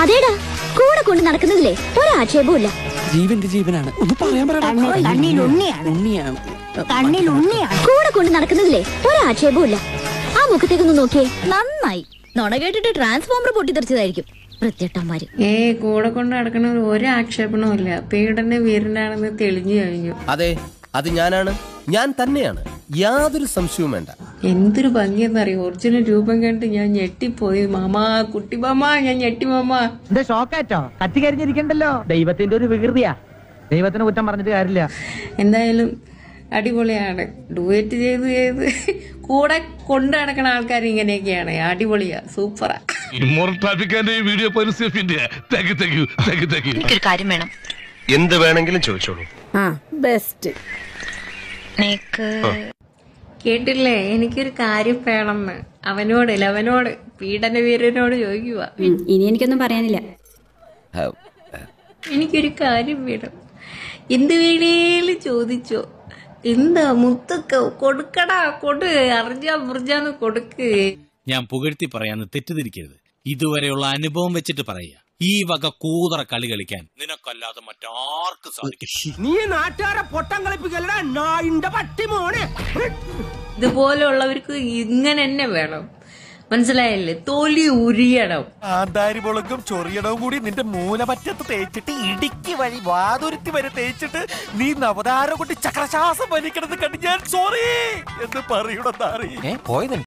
അതേടാ കൂടെ കൊണ്ട് നടക്കുന്നതില്ലേ ഒരാക്ഷേപവും ഇല്ല ജീവന്റെ ജീവനാണ് ഒന്ന് പറയാൻ കണ്ണിൽ ഉണ്ണിയാണ് ഉണ്ണിയാണ് കണ്ണിൽ ഉണ്ണിയാണ് കൂടെ കൊണ്ട് നടക്കുന്നതില്ലേ ഒരാക്ഷേപവും ഇല്ല ആ മുഖത്തേക്കൊന്ന് നോക്കിയേ നന്നായി നുണ കേട്ടിട്ട് ട്രാൻസ്ഫോമർ പൊട്ടിത്തെറിച്ചതായിരിക്കും വൃത്തിയട്ടന്മാര് ഏ കൂടെ കൊണ്ട് നടക്കണ ഒരു ആക്ഷേപണവും ഇല്ല പീഡന വീരനാണെന്ന് തെളിഞ്ഞു കഴിഞ്ഞു അതെ അത് ഞാനാണ് ഞാൻ തന്നെയാണ് യാതൊരു സംശയവും വേണ്ട എന്തൊരു ഭംഗിയെന്നറിയോ ഒറിജിനൽ രൂപം കണ്ട് ഞാൻ ഞെട്ടിപ്പോയി മാമാ കുട്ടി മാമാ ഞാൻ ഞെട്ടി മാമാ ഇത് ഷോക്കാറ്റോ കത്തിക്കരിഞ്ഞിരിക്കണ്ടല്ലോ ദൈവത്തിന്റെ ഒരു വികൃതിയാ ദൈവത്തിന് കുറ്റം പറഞ്ഞിട്ട് കാര്യമില്ല എന്തായാലും അടിപൊളിയാണ് ഡുവേറ്റ് ചെയ്ത് ചെയ്ത് കൂടെ കൊണ്ടു നടക്കണ ആൾക്കാർ ഇങ്ങനെയൊക്കെയാണ് അടിപൊളിയാ സൂപ്പറാ ഇമ്മോർട്ടാഫിക്കാന്റെ ഈ വീഡിയോ പരസ്യത്തിന്റെ thank thank you thank thank you എനിക്കൊരു കാര്യം വേണം എന്ത് വേണമെങ്കിലും ചോദിച്ചോളൂ ആ ബെസ്റ്റ് നീക്ക് കേട്ടില്ലേ എനിക്കൊരു കാര്യം വേണമെന്ന് അവനോട് അവനോട് പീഡന വീരനോട് ചോദിക്കുക ഇനി എനിക്കൊന്നും പറയാനില്ല എനിക്കൊരു കാര്യം വേണം എന്ത് വേണേലും ചോദിച്ചോ എന്താ മുത്തൊക്കെ കൊടുക്കടാ കൊടു അറിഞ്ഞാ മുറിഞ്ഞാന്ന് കൊടുക്ക് ഞാൻ പുകഴ്ത്തി പറയാന്ന് തെറ്റിദ്ധരിക്കരുത് ഇതുവരെയുള്ള അനുഭവം വെച്ചിട്ട് പറയുക ഈ വക കൂതറ കളി കളിക്കാൻ നിനക്കല്ലാതെ മറ്റാർക്ക് സാധിക്കും നീ നാട്ടുകാരെ പൊട്ടം കളിപ്പിക്കലടാ നായിന്റെ പട്ടി മോനെ ഇതുപോലെയുള്ളവർക്ക് ഇങ്ങനെ തന്നെ വേണം മനസ്സിലായില്ലേ തൊലി ഉരിയണം ആന്താരി മുളകും ചൊറിയണവും കൂടി നിന്റെ മൂലമറ്റത്ത് തേച്ചിട്ട് ഇടുക്കി വഴി വാതുരുത്തി വരെ തേച്ചിട്ട് നീ നവതാരം കൊണ്ട് ചക്രശ്വാസം വലിക്കണമെന്ന് കണ്ട് ഞാൻ സോറി എന്ന് പറയണം താറി പോയത്